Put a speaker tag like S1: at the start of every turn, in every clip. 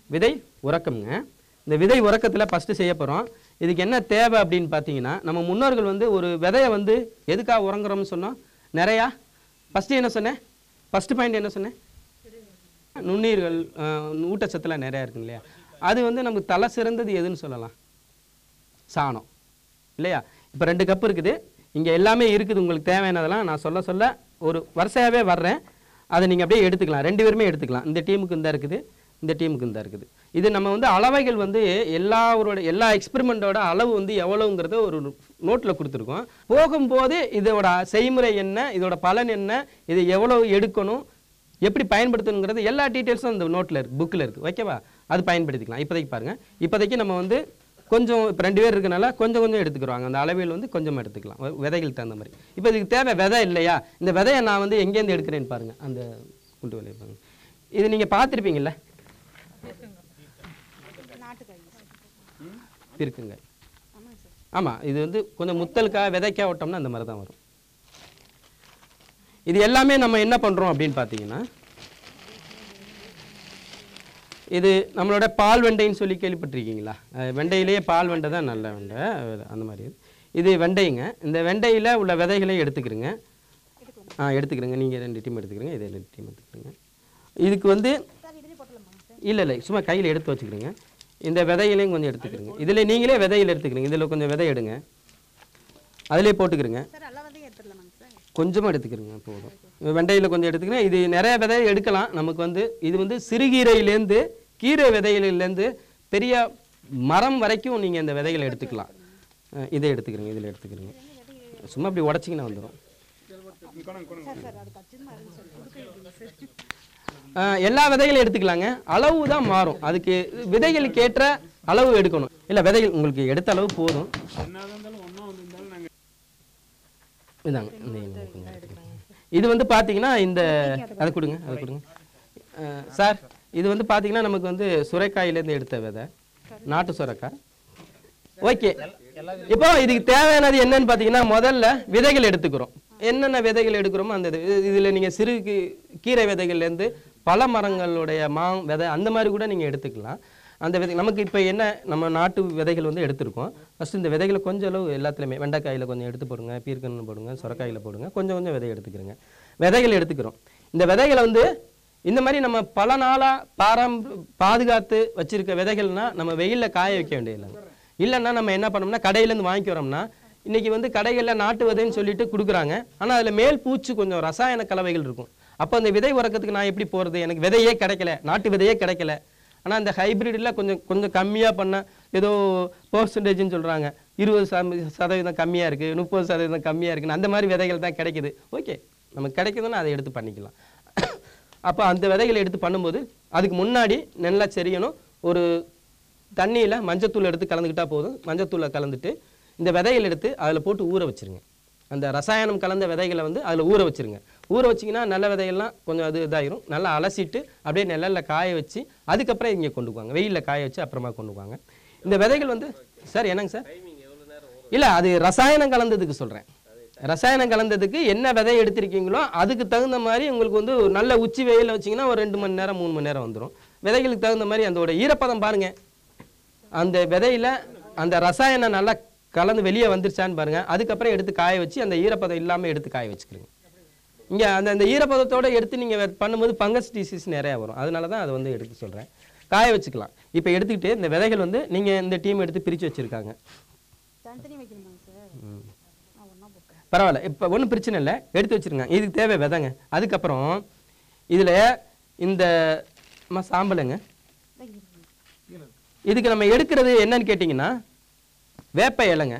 S1: விதை உறக்கம்ங்க இந்த விதை உறக்கத்தில் ஃபஸ்ட்டு செய்ய போகிறோம் இதுக்கு என்ன தேவை அப்படின்னு பார்த்தீங்கன்னா நம்ம முன்னோர்கள் வந்து ஒரு விதையை வந்து எதுக்காக உறங்குறோம்னு சொன்னோம் நிறையா ஃபஸ்ட்டு என்ன சொன்னேன் ஃபஸ்ட்டு பாயிண்ட் என்ன சொன்னேன் நுண்ணீர்கள் அஹ், ஊட்டச்சத்துலாம் நிறையா இருக்கு இல்லையா அது வந்து நமக்கு தலை சிறந்தது எதுன்னு சொல்லலாம் சாணம் இல்லையா இப்போ ரெண்டு கப் இருக்குது இங்கே எல்லாமே இருக்குது உங்களுக்கு தேவையானதெல்லாம் நான் சொல்ல சொல்ல ஒரு வரிசையாகவே வர்றேன் அதை நீங்கள் அப்படியே எடுத்துக்கலாம் ரெண்டு பேருமே எடுத்துக்கலாம் இந்த டீமுக்கு இந்த இருக்குது இந்த டீமுக்கு இந்த இருக்குது இது நம்ம வந்து அளவைகள் வந்து எல்லாரோட எல்லா எக்ஸ்பெரிமெண்ட்டோட அளவு வந்து எவ்வளவுங்கிறத ஒரு நோட்டில் கொடுத்துருக்கோம் போகும்போது இதோட செய்முறை என்ன இதோட பலன் என்ன இதை எவ்வளவு எடுக்கணும் எப்படி பயன்படுத்தணுங்கிறது எல்லா டீட்டெயில்ஸும் அந்த நோட்டில் இருக்குது புக்கில் இருக்குது ஓகேவா அது பயன்படுத்திக்கலாம் இப்போதைக்கு பாருங்கள் இப்போதைக்கு நம்ம வந்து கொஞ்சம் இப்போ ரெண்டு பேர் இருக்கனால கொஞ்சம் கொஞ்சம் எடுத்துக்கிறாங்க அந்த அளவில் வந்து கொஞ்சமாக எடுத்துக்கலாம் வ- விதைகளுக்கு தகுந்த மாதிரி இப்போ இதுக்கு தேவை விதை இல்லையா இந்த விதையை நான் வந்து எங்கேருந்து எடுக்கிறேன்னு பாருங்கள் அந்த குண்டு விலையை பாருங்க இது நீங்கள் பார்த்துருப்பீங்கல்ல இருக்குங்க ஆமாம் இது வந்து கொஞ்சம் முத்தலுக்காக விதைக்காக விட்டோம்னா அந்த மாதிரி தான் வரும் இது எல்லாமே நம்ம என்ன பண்ணுறோம் அப்படின்னு பார்த்தீங்கன்னா இது நம்மளோட பால் வெண்டைன்னு சொல்லி கேள்விப்பட்டிருக்கீங்களா அஹ் வெண்டையிலேயே பால் வெண்டை தான் நல்ல வெண்டை அஹ் அந்த மாதிரி இது. இது வெண்டைங்க இந்த வெண்டையில் உள்ள விதைகளை எடுத்துக்கிறங்க ஆ எடுத்துக்கிறங்க நீங்கள் ரெண்டு டீம் எடுத்துக்கிறங்க இது ரெண்டு டீம் எடுத்துக்கிறங்க இதுக்கு வந்து இல்லை இல்லை சும்மா கையில் எடுத்து வச்சுக்கிறங்க இந்த விதைகளையும் கொஞ்சம் எடுத்துக்கிறங்க இதில் நீங்களே விதையில் எடுத்துக்கிறீங்க இதில் கொஞ்சம் விதை எடுங்க அதிலே போட்டுக்கிறங்க
S2: சார் எல்லாம் வந்து எடுத்துடலாமாங்க சார்
S1: கொஞ்சமாக எடுத்துக்கிறங்க போதும் வெண்டையில் கொஞ்சம் எடுத்துக்கிறேன் இது நிறைய விதை எடுக்கலாம் நமக்கு வந்து இது வந்து சிறுகீரையிலேருந்து கீரை விதைகளிலேருந்து பெரிய மரம் வரைக்கும் நீங்கள் இந்த விதைகளை எடுத்துக்கலாம் அஹ் இதை எடுத்துக்கிறீங்க இதில் எடுத்துக்கிறீங்க சும்மா அப்படி உடச்சிங்கன்னா வந்துடும்
S2: சார் சார் அது கச்சிதமாக இருக்கு சார் கொடுக்க எப்படிங்க சார்
S1: அஹ் எல்லா விதைகளும் எடுத்துக்கலாங்க அளவு தான் மாறும் அதுக்கு விதைகளுக்கு ஏற்ற அளவு எடுக்கணும் இல்லை விதைகள் உங்களுக்கு எடுத்த அளவு போதும் இதாங்க இந்த இங்க கொஞ்சம் எடுத்துக்கங்க. இது வந்து பார்த்தீங்கன்னா இந்த அதை கொடுங்க அதை கொடுங்க அஹ் சார் இது வந்து பார்த்தீங்கன்னா நமக்கு வந்து சுரைக்காயிலேருந்து எடுத்த விதை நாட்டு சுரைக்காய் ஓகே இப்போ இதுக்கு தேவையானது என்னன்னு பார்த்தீங்கன்னா முதல்ல விதைகள் எடுத்துக்கிறோம் என்னென்ன விதைகள் எடுக்கிறோமோ அந்த இது இதில் நீங்கள் சிறு கீ- கீரை விதைகள்லேருந்து பல மரங்களுடைய மா விதை அந்த மாதிரி கூட நீங்கள் எடுத்துக்கலாம் அந்த விதை நமக்கு இப்போ என்ன நம்ம நாட்டு விதைகள் வந்து எடுத்திருக்கோம் ஃபஸ்ட்டு இந்த விதைகளை கொஞ்சம் அளவு எல்லாத்துலேயுமே வெண்டைக்காயில் கொஞ்சம் எடுத்து போடுங்க பீர்க்கன்னு போடுங்க சுரக்காயில் போடுங்க கொஞ்சம் கொஞ்சம் விதை எடுத்துக்கிறங்க விதைகள் எடுத்துக்கிறோம் இந்த விதைகளை வந்து இந்த மாதிரி நம்ம பல நாளாக பாரம் பாதுகாத்து வச்சிருக்க விதைகள்னா நம்ம வெயிலில் காய வைக்க வேண்டியதில்லைங்க இல்லைன்னா நம்ம என்ன பண்ணோம்னா கடையிலேருந்து வாங்கி வரோம்னா இன்னைக்கு வந்து கடைகளில் நாட்டு விதைன்னு சொல்லிட்டு கொடுக்குறாங்க ஆனால் அதில் மேல் பூச்சி கொஞ்சம் ரசாயன கலவைகள் இருக்கும் அப்போ அந்த விதை உறக்கத்துக்கு நான் எப்படி போகிறது எனக்கு விதையே கிடைக்கல நாட்டு விதையே கிடைக்கல ஆனால் அந்த ஹைபிரிட்ல கொஞ்சம் கொஞ்சம் கம்மியாக பண்ண ஏதோ பர்சன்டேஜ்னு சொல்கிறாங்க இருபது சத- சதவீதம் கம்மியாக இருக்குது முப்பது சதவீதம் கம்மியாக இருக்குன்னு அந்த மாதிரி விதைகள் தான் கிடைக்குது ஓகே நமக்கு கிடைக்குதுன்னா அதை எடுத்து பண்ணிக்கலாம் அப்போ அந்த விதைகளை எடுத்து பண்ணும்போது அதுக்கு முன்னாடி நல்லா செரியணும் ஒரு தண்ணியில் மஞ்சத்தூள் எடுத்து கலந்துக்கிட்டா போதும் மஞ்சத்தூளை கலந்துட்டு இந்த விதைகள் எடுத்து அதில் போட்டு ஊற வச்சிருங்க அந்த ரசாயனம் கலந்த விதைகளை வந்து அதில் ஊற வச்சிருங்க ஊற வச்சிங்கன்னா நல்ல விதைகள்லாம் கொஞ்சம் அது இதாயிரும் நல்லா அலசிட்டு அப்படியே நிழலில் காய வச்சு அதுக்கப்புறம் இங்கே கொண்டு போவாங்க வெயிலில் காய வச்சு அப்புறமா கொண்டு போவாங்க இந்த விதைகள் வந்து சார் என்னங்க சார் இல்லை அது ரசாயனம் கலந்ததுக்கு சொல்கிறேன் ரசாயனம் கலந்ததுக்கு என்ன விதை எடுத்திருக்கீங்களோ அதுக்கு தகுந்த மாதிரி உங்களுக்கு வந்து ஒரு நல்ல உச்சி வெயிலில் வச்சிங்கன்னா ஒரு ரெண்டு மணி நேரம் மூணு மணி நேரம் வந்துடும் விதைகளுக்கு தகுந்த மாதிரி அதோட ஈரப்பதம் பாருங்க அந்த விதையில அந்த ரசாயனம் நல்லா கலந்து வெளியே வந்துருச்சான்னு பாருங்க அதுக்கப்புறம் எடுத்து காய வச்சு அந்த ஈரப்பதம் இல்லாமல் எடுத்து காய வச்சுக்கிறீங்க இங்கே அந்த அந்த ஈரப்பதத்தோட எடுத்து நீங்கள் பண்ணும்போது ஃபங்கஸ் டிசீஸ் நிறையா வரும் அதனால தான் அதை வந்து எடுக்க சொல்கிறேன் காய வச்சுக்கலாம் இப்போ எடுத்துக்கிட்டு இந்த விதைகள் வந்து நீங்கள் இந்த டீம் எடுத்து பிரித்து வச்சுருக்காங்க
S2: தனித்தனி வைக்கணுமாங்க சார் நான் ஒன்றா போட்டேன்
S1: பரவாயில்ல இப்போ ஒன்றும் பிரச்சனை இல்லை எடுத்து வச்சிருங்க இதுக்கு தேவை விதைங்க அதுக்கப்புறம் இதில் இந்த அம்மா சாம்பலுங்க இதுக்கு நம்ம எடுக்கிறது என்னன்னு கேட்டிங்கன்னா வேப்ப இலைங்க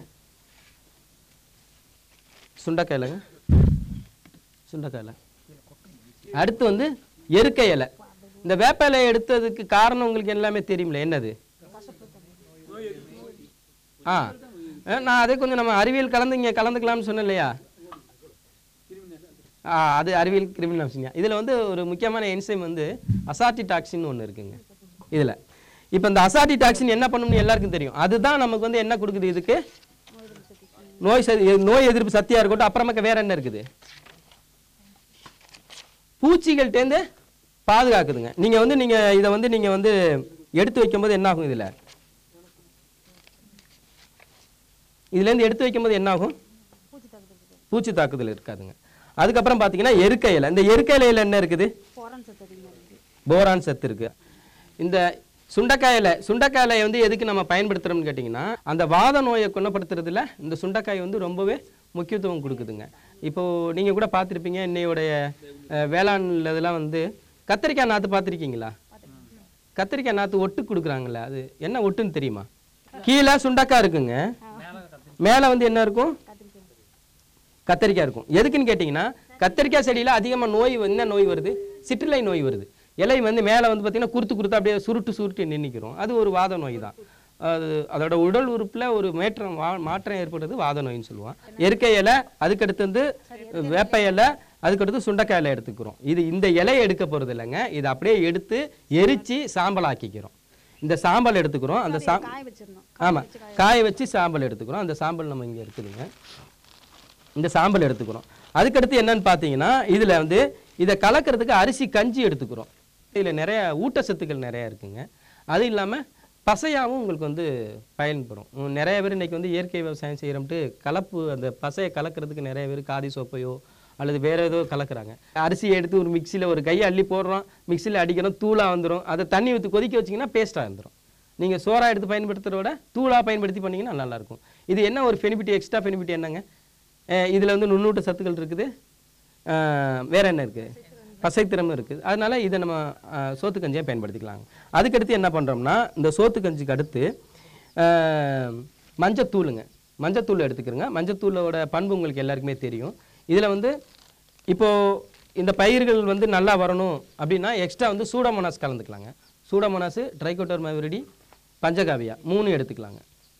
S1: சுண்டக்காய் இலைங்க சுண்டக்காய் இலை அடுத்து வந்து எருக்கை இலை இந்த வேப்ப இலை எடுத்ததுக்கு காரணம் உங்களுக்கு எல்லாமே தெரியுமில்ல என்னது ஆ அஹ் நான் அதே கொஞ்சம் நம்ம அறிவியல் கலந்து இங்கே கலந்துக்கலாம்னு சொன்னேன் இல்லையா ஆ அது அறிவியல் கிரிமினல் அவசியம் இதில் வந்து ஒரு முக்கியமான என்சைம் வந்து அசாட்டி டாக்ஸின் ஒன்று இருக்குங்க இதில் இப்போ இந்த அசாட்டி டாக்ஸின் என்ன பண்ணும்னு எல்லாருக்கும் தெரியும் அதுதான் நமக்கு வந்து என்ன கொடுக்குது இதுக்கு நோய் சதி நோய் எதிர்ப்பு சக்தியாக இருக்கட்டும் அப்புறமா வேற என்ன இருக்குது பூச்சிகள்கிட்டேருந்து பாதுகாக்குதுங்க நீங்கள் வந்து நீங்கள் இதை வந்து நீங்கள் வந்து எடுத்து வைக்கும்போது என்ன ஆகும் இதில் இதுலேருந்து எடுத்து வைக்கும்போது என்ன ஆகும்
S2: பூச்சி தாக்குதல்
S1: பூச்சி தாக்குதல் இருக்காதுங்க அதுக்கப்புறம் பார்த்தீங்கன்னா எருக்க இலை இந்த எருக்க இலையில என்ன இருக்குது
S2: போரான் சத்து அதிகமாக இருக்குது
S1: போரான் சத்து இருக்கு இந்த சுண்டைக்காயில சுண்டைக்காயிலை வந்து எதுக்கு நம்ம பயன்படுத்துறோம்னு கேட்டிங்கன்னா அந்த வாத நோயை குணப்படுத்துறதுல இந்த சுண்டைக்காய் வந்து ரொம்பவே முக்கியத்துவம் கொடுக்குதுங்க இப்போ நீங்க கூட பார்த்துருப்பீங்க இன்னையோடைய அஹ், வேளாண் இதெல்லாம் வந்து கத்திரிக்காய் நாற்று பார்த்துருக்கீங்களா கத்திரிக்காய் நாற்று ஒட்டு கொடுக்குறாங்கல்ல அது என்ன ஒட்டுன்னு தெரியுமா கீழே சுண்டக்காய் இருக்குங்க மேலே வந்து என்ன இருக்கும் கத்தரிக்காய் இருக்கும் எதுக்குன்னு கேட்டிங்கன்னா கத்தரிக்காய் செடியில் அதிகமாக நோய் வந்து- என்ன நோய் வருது சிற்றிலை நோய் வருது இலை வந்து மேலே வந்து பார்த்தீங்கன்னா குறுத்து குறுத்து அப்படியே சுருட்டு சுருட்டு நின்றுக்கிறோம் அது ஒரு வாத நோய் தான் அது அதோட உடல் உறுப்பில் ஒரு மேற்றம் வா மாற்றம் ஏற்படுறது வாத நோயின்னு சொல்லுவோம் எருக்கை இலை அதுக்கடுத்து வந்து வேப்ப இலை அதுக்கடுத்து சுண்டைக்காய் இலை எடுத்துக்கிறோம் இது இந்த இலையை எடுக்க போகிறது இல்லைங்க இதை அப்படியே எடுத்து எரித்து சாம்பல் ஆக்கிக்கிறோம் இந்த சாம்பல் எடுத்துக்கிறோம் அந்த சா
S2: காய வச்சிடணும்
S1: ஆமாம் காய வச்சு சாம்பல் எடுத்துக்கிறோம் அந்த சாம்பல் நம்ம இங்கே இருக்குதுங்க இந்த சாம்பல் எடுத்துக்கிறோம் அதுக்கடுத்து என்னன்னு பார்த்தீங்கன்னா இதில் வந்து இதை கலக்கிறதுக்கு அரிசி கஞ்சி எடுத்துக்கிறோம் இதில் நிறைய ஊட்டச்சத்துக்கள் நிறைய இருக்குங்க அது இல்லாமல் பசையாகவும் உங்களுக்கு வந்து பயன்படும் உம், நிறைய பேர் இன்னைக்கு வந்து இயற்கை விவசாயம் செய்கிறோம்ட்டு கலப்பு அந்த பசையை கலக்கிறதுக்கு நிறைய பேர் காதி சோப்பையோ அல்லது வேற ஏதோ கலக்குறாங்க அரிசியை எடுத்து ஒரு மிக்சியில் ஒரு கையை அள்ளி போடுறோம் மிக்சியில் அடிக்கிறோம் தூளாக வந்துடும் அதை தண்ணி ஊற்றி கொதிக்க வச்சிங்கன்னா பேஸ்ட்டாக வந்துடும் நீங்கள் சோறா எடுத்து பயன்படுத்துறத விட தூளாக பயன்படுத்தி பண்ணீங்கன்னா நல்லாயிருக்கும் இது என்ன ஒரு பெனிஃபிட் எக்ஸ்ட்ரா பெனிஃபிட் என்னங்க இதில் வந்து நுண்ணூட்ட சத்துக்கள் இருக்குது அஹ் வேற என்ன இருக்குது பசைத்திறமும் இருக்குது அதனால இதை நம்ம அஹ், சோத்து கஞ்சியாக பயன்படுத்திக்கலாங்க அதுக்கடுத்து என்ன பண்ணுறோம்னா இந்த சோத்து கஞ்சிக்கு அடுத்து அஹ், மஞ்சத்தூளுங்க மஞ்சத்தூள் எடுத்துக்கிறோங்க மஞ்சத்தூளோட பண்பு உங்களுக்கு எல்லாருக்குமே தெரியும் இதில் வந்து இப்போது இந்த பயிர்கள் வந்து நல்லா வரணும் அப்படின்னா எக்ஸ்ட்ரா வந்து சூடோமோனாஸ் கலந்துக்கலாங்க சூடோமோனாஸ் ட்ரைகோட்டர்மவிரிடி பஞ்சகாவியா மூணு எடுத்துக்கலாங்க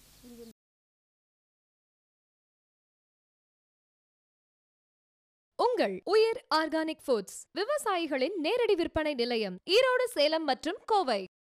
S3: உங்கள் உயிர் ஆர்கானிக் ஃபுட்ஸ் விவசாயிகளின் நேரடி விற்பனை நிலையம் ஈரோடு சேலம் மற்றும் கோவை